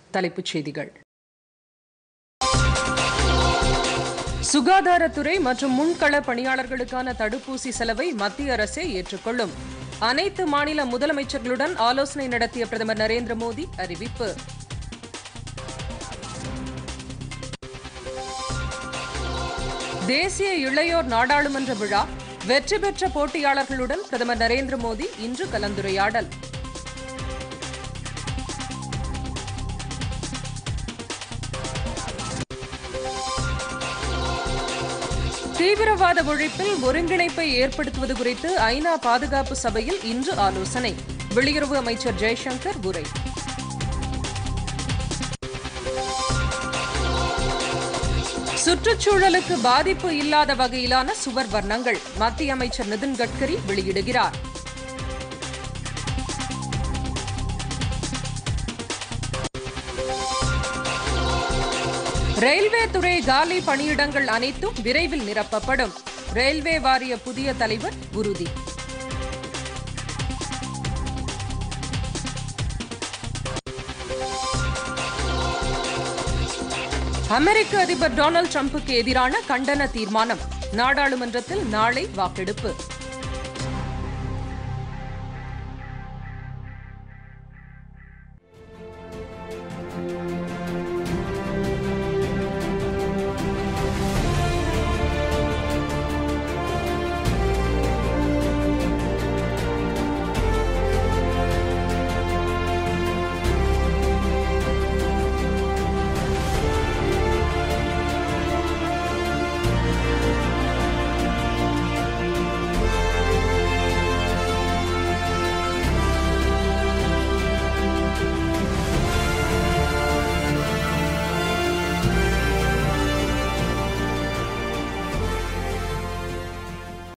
தலைப்புச் செய்திகள் சுகாதாரத்துறை மற்றும் முன்கள பணியாளர்களுக்கான தடுப்பூசி செலவை மத்திய அரசே ஏற்றுக்கொள்ளும் அனைத்து மாநில முதலமைச்சர்களுடன் ஆலோசனை நடத்திய பிரதமர் நரேந்திர மோடி அறிவிப்பு தேசிய இளையோர் நாடாளுமன்ற விழா வெற்றி பெற்ற போட்டியாளர்களுடன் பிரதமர் நரேந்திர மோடி இன்று கலந்துரையாடல் தீவிரவாத ஒழிப்பில் ஒருங்கிணைப்பை ஏற்படுத்துவது குறித்து ஐநா பாதுகாப்பு சபையில் இன்று ஆலோசனை வெளியுறவு அமைச்சர் ஜெய்சங்கர் உரை சுற்றுச்சூழலுக்கு பாதிப்பு இல்லாத வகையிலான சுவர் வர்ணங்கள் மத்திய அமைச்சர் நிதின் கட்கரி வெளியிடுகிறார் ரயில்வே துறை காலி பணியிடங்கள் அனைத்தும் விரைவில் நிரப்பப்படும் ரயில்வே வாரிய புதிய தலைவர் உறுதி அமெரிக்க அதிபர் டொனால்டு டிரம்புக்கு எதிரான கண்டன தீர்மானம் நாடாளுமன்றத்தில் நாளை வாக்கெடுப்பு